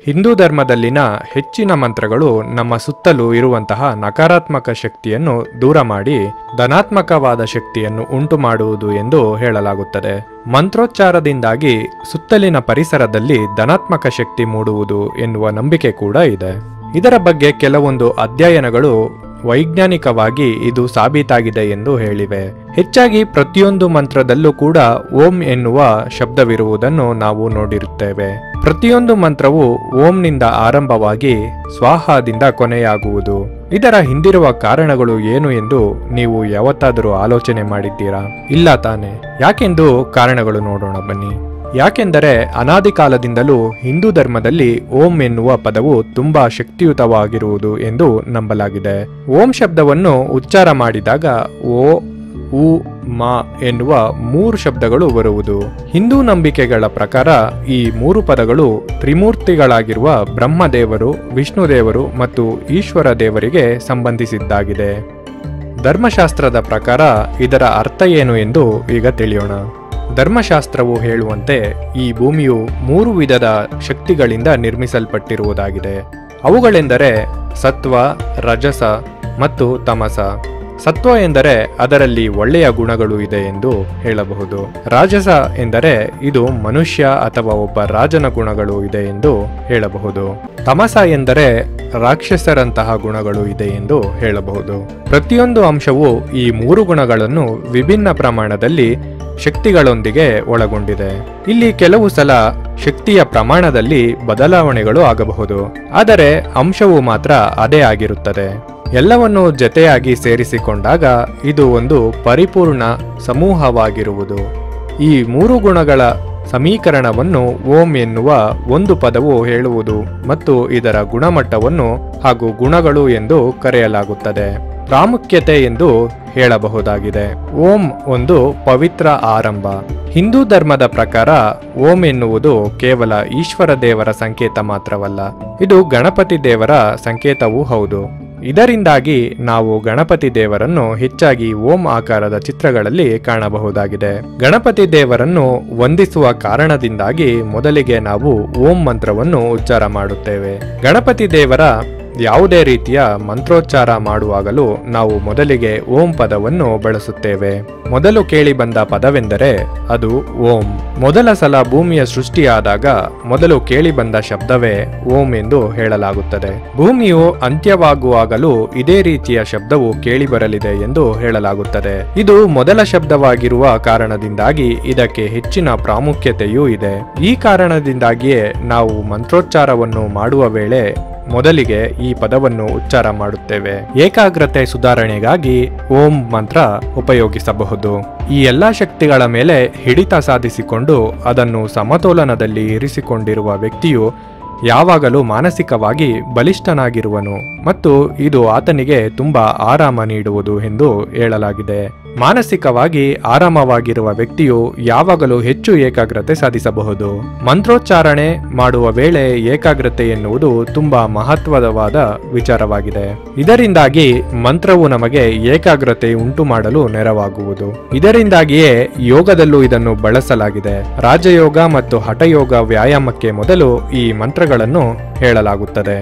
ಹಿಂದೂ ಧರ್ಮದಲ್ಲಿನ ಹೆಚ್ಚಿನ ಮಂತ್ರಗಳು ನಮ್ಮ ಸುತ್ತಲೂ ಇರುವಂತಹ ನಕಾರಾತ್ಮಕ ಶಕ್ತಿಯನ್ನು ದೂರ ಮಾಡಿ ಧನಾತ್ಮಕವಾದ ಶಕ್ತಿಯನ್ನು ಉಂಟು ಮಾಡುವುದು ಎಂದು ಹೇಳಲಾಗುತ್ತದೆ ಮಂತ್ರೋಚ್ಚಾರದಿಂದಾಗಿ ಸುತ್ತಲಿನ ಪರಿಸರದಲ್ಲಿ ಧನಾತ್ಮಕ ಶಕ್ತಿ ಮೂಡುವುದು ಎನ್ನುವ ನಂಬಿಕೆ ಕೂಡ ಇದೆ ಇದರ ಬಗ್ಗೆ ಕೆಲವೊಂದು ಅಧ್ಯಯನಗಳು ವೈಜ್ಞಾನಿಕವಾಗಿ ಇದು ಸಾಬೀತಾಗಿದೆ ಎಂದು ಹೇಳಿವೆ ಹೆಚ್ಚಾಗಿ ಪ್ರತಿಯೊಂದು ಮಂತ್ರದಲ್ಲೂ ಕೂಡ ಓಂ ಎನ್ನುವ ಶಬ್ದವಿರುವುದನ್ನು ನಾವು ನೋಡಿರುತ್ತೇವೆ ಪ್ರತಿಯೊಂದು ಮಂತ್ರವು ಓಂನಿಂದ ಆರಂಭವಾಗಿ ಸ್ವಾಹದಿಂದ ಕೊನೆಯಾಗುವುದು ಇದರ ಹಿಂದಿರುವ ಕಾರಣಗಳು ಏನು ಎಂದು ನೀವು ಯಾವತ್ತಾದರೂ ಆಲೋಚನೆ ಮಾಡಿದ್ದೀರಾ ಇಲ್ಲ ತಾನೆ ಯಾಕೆಂದು ಕಾರಣಗಳು ನೋಡೋಣ ಬನ್ನಿ ಯಾಕೆಂದರೆ ಅನಾದಿ ಕಾಲದಿಂದಲೂ ಹಿಂದೂ ಧರ್ಮದಲ್ಲಿ ಓಂ ಎನ್ನುವ ಪದವು ತುಂಬಾ ಶಕ್ತಿಯುತವಾಗಿರುವುದು ಎಂದು ನಂಬಲಾಗಿದೆ ಓಂ ಶಬ್ದವನ್ನು ಉಚ್ಚಾರ ಮಾಡಿದಾಗ ಓ ಉ ಮ ಎನ್ನುವ ಮೂರು ಶಬ್ದಗಳು ಬರುವುದು ಹಿಂದೂ ನಂಬಿಕೆಗಳ ಪ್ರಕಾರ ಈ ಮೂರು ಪದಗಳು ತ್ರಿಮೂರ್ತಿಗಳಾಗಿರುವ ಬ್ರಹ್ಮದೇವರು ವಿಷ್ಣುದೇವರು ಮತ್ತು ಈಶ್ವರ ದೇವರಿಗೆ ಸಂಬಂಧಿಸಿದ್ದಾಗಿದೆ ಧರ್ಮಶಾಸ್ತ್ರದ ಪ್ರಕಾರ ಇದರ ಅರ್ಥ ಏನು ಎಂದು ಈಗ ತಿಳಿಯೋಣ ಧರ್ಮಶಾಸ್ತ್ರವು ಹೇಳುವಂತೆ ಈ ಭೂಮಿಯು ಮೂರು ವಿಧದ ಶಕ್ತಿಗಳಿಂದ ನಿರ್ಮಿಸಲ್ಪಟ್ಟಿರುವುದಾಗಿದೆ ಅವುಗಳೆಂದರೆ ಸತ್ವ ರಜಸ ಮತ್ತು ತಮಸ ಸತ್ವ ಎಂದರೆ ಅದರಲ್ಲಿ ಒಳ್ಳೆಯ ಗುಣಗಳು ಇದೆ ಎಂದು ಹೇಳಬಹುದು ರಾಜಸ ಎಂದರೆ ಇದು ಮನುಷ್ಯ ಅಥವಾ ಒಬ್ಬ ರಾಜನ ಗುಣಗಳು ಇದೆ ಎಂದು ಹೇಳಬಹುದು ತಮಸ ಎಂದರೆ ರಾಕ್ಷಸರಂತಹ ಗುಣಗಳು ಇದೆ ಎಂದು ಹೇಳಬಹುದು ಪ್ರತಿಯೊಂದು ಅಂಶವು ಈ ಮೂರು ಗುಣಗಳನ್ನು ವಿಭಿನ್ನ ಪ್ರಮಾಣದಲ್ಲಿ ಶಕ್ತಿಗಳೊಂದಿಗೆ ಒಳಗೊಂಡಿದೆ ಇಲ್ಲಿ ಕೆಲವು ಸಲ ಶಕ್ತಿಯ ಪ್ರಮಾಣದಲ್ಲಿ ಬದಲಾವಣೆಗಳು ಆಗಬಹುದು ಆದರೆ ಅಂಶವು ಮಾತ್ರ ಅದೇ ಆಗಿರುತ್ತದೆ ಎಲ್ಲವನ್ನು ಜತೆಯಾಗಿ ಸೇರಿಸಿಕೊಂಡಾಗ ಇದು ಒಂದು ಪರಿಪೂರ್ಣ ಸಮೂಹವಾಗಿರುವುದು ಈ ಮೂರು ಗುಣಗಳ ಸಮೀಕರಣವನ್ನು ಓಂ ಎನ್ನುವ ಒಂದು ಪದವು ಹೇಳುವುದು ಮತ್ತು ಇದರ ಗುಣಮಟ್ಟವನ್ನು ಹಾಗೂ ಗುಣಗಳು ಎಂದು ಕರೆಯಲಾಗುತ್ತದೆ ಪ್ರಾಮುಖ್ಯತೆ ಎಂದು ಹೇಳಬಹುದಾಗಿದೆ ಓಂ ಒಂದು ಪವಿತ್ರ ಆರಂಭ ಹಿಂದೂ ಧರ್ಮದ ಪ್ರಕಾರ ಓಂ ಎನ್ನುವುದು ಕೇವಲ ಈಶ್ವರ ದೇವರ ಸಂಕೇತ ಮಾತ್ರವಲ್ಲ ಇದು ಗಣಪತಿ ದೇವರ ಸಂಕೇತವೂ ಹೌದು ಇದರಿಂದಾಗಿ ನಾವು ಗಣಪತಿ ದೇವರನ್ನು ಹೆಚ್ಚಾಗಿ ಓಂ ಆಕಾರದ ಚಿತ್ರಗಳಲ್ಲಿ ಕಾಣಬಹುದಾಗಿದೆ ಗಣಪತಿ ದೇವರನ್ನು ವಂದಿಸುವ ಕಾರಣದಿಂದಾಗಿ ಮೊದಲಿಗೆ ನಾವು ಓಂ ಮಂತ್ರವನ್ನು ಉಚ್ಚಾರ ಮಾಡುತ್ತೇವೆ ಗಣಪತಿ ದೇವರ ಯಾವುದೇ ರೀತಿಯ ಮಂತ್ರೋಚ್ಚಾರ ಮಾಡುವಾಗಲೂ ನಾವು ಮೊದಲಿಗೆ ಓಂ ಪದವನ್ನು ಬಳಸುತ್ತೇವೆ ಮೊದಲು ಕೇಳಿ ಬಂದ ಪದವೆಂದರೆ ಅದು ಓಂ ಮೊದಲ ಸಲ ಭೂಮಿಯ ಸೃಷ್ಟಿಯಾದಾಗ ಮೊದಲು ಕೇಳಿ ಬಂದ ಶಬ್ದವೇ ಓಂ ಎಂದು ಹೇಳಲಾಗುತ್ತದೆ ಭೂಮಿಯು ಅಂತ್ಯವಾಗುವಾಗಲೂ ಇದೇ ರೀತಿಯ ಶಬ್ದವು ಕೇಳಿಬರಲಿದೆ ಎಂದು ಹೇಳಲಾಗುತ್ತದೆ ಇದು ಮೊದಲ ಶಬ್ದವಾಗಿರುವ ಕಾರಣದಿಂದಾಗಿ ಇದಕ್ಕೆ ಹೆಚ್ಚಿನ ಪ್ರಾಮುಖ್ಯತೆಯೂ ಇದೆ ಈ ಕಾರಣದಿಂದಾಗಿಯೇ ನಾವು ಮಂತ್ರೋಚ್ಚಾರವನ್ನು ಮಾಡುವ ವೇಳೆ ಮೊದಲಿಗೆ ಈ ಪದವನ್ನು ಉಚ್ಚಾರ ಮಾಡುತ್ತೇವೆ ಏಕಾಗ್ರತೆ ಸುಧಾರಣೆಗಾಗಿ ಓಂ ಮಂತ್ರ ಉಪಯೋಗಿಸಬಹುದು ಈ ಎಲ್ಲಾ ಶಕ್ತಿಗಳ ಮೇಲೆ ಹಿಡಿತ ಸಾಧಿಸಿಕೊಂಡು ಅದನ್ನು ಸಮತೋಲನದಲ್ಲಿ ಇರಿಸಿಕೊಂಡಿರುವ ವ್ಯಕ್ತಿಯು ಯಾವಾಗಲೂ ಮಾನಸಿಕವಾಗಿ ಬಲಿಷ್ಠನಾಗಿರುವನು ಮತ್ತು ಇದು ಆತನಿಗೆ ತುಂಬಾ ಆರಾಮ ನೀಡುವುದು ಎಂದು ಹೇಳಲಾಗಿದೆ ಮಾನಸಿಕವಾಗಿ ಆರಾಮವಾಗಿರುವ ವ್ಯಕ್ತಿಯು ಯಾವಾಗಲೂ ಹೆಚ್ಚು ಏಕಾಗ್ರತೆ ಸಾಧಿಸಬಹುದು ಮಂತ್ರೋಚ್ಚಾರಣೆ ಮಾಡುವ ವೇಳೆ ಏಕಾಗ್ರತೆ ಎನ್ನುವುದು ತುಂಬಾ ಮಹತ್ವದವಾದ ವಿಚಾರವಾಗಿದೆ ಇದರಿಂದಾಗಿ ಮಂತ್ರವು ನಮಗೆ ಏಕಾಗ್ರತೆ ಉಂಟು ಮಾಡಲು ನೆರವಾಗುವುದು ಇದರಿಂದಾಗಿಯೇ ಯೋಗದಲ್ಲೂ ಇದನ್ನು ಬಳಸಲಾಗಿದೆ ರಾಜಯೋಗ ಮತ್ತು ಹಠಯೋಗ ವ್ಯಾಯಾಮಕ್ಕೆ ಮೊದಲು ಈ ಮಂತ್ರಗಳನ್ನು ಹೇಳಲಾಗುತ್ತದೆ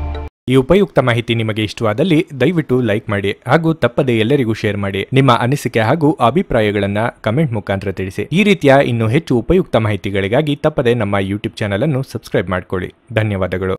ಈ ಉಪಯುಕ್ತ ಮಾಹಿತಿ ನಿಮಗೆ ಇಷ್ಟವಾದಲ್ಲಿ ದಯವಿಟ್ಟು ಲೈಕ್ ಮಾಡಿ ಹಾಗೂ ತಪ್ಪದೆ ಎಲ್ಲರಿಗೂ ಶೇರ್ ಮಾಡಿ ನಿಮ್ಮ ಅನಿಸಿಕೆ ಹಾಗೂ ಅಭಿಪ್ರಾಯಗಳನ್ನ ಕಮೆಂಟ್ ಮುಖಾಂತರ ತಿಳಿಸಿ ಈ ರೀತಿಯ ಇನ್ನು ಹೆಚ್ಚು ಉಪಯುಕ್ತ ಮಾಹಿತಿಗಳಿಗಾಗಿ ತಪ್ಪದೆ ನಮ್ಮ ಯೂಟ್ಯೂಬ್ ಚಾನಲ್ ಅನ್ನು ಸಬ್ಸ್ಕ್ರೈಬ್ ಮಾಡಿಕೊಳ್ಳಿ ಧನ್ಯವಾದಗಳು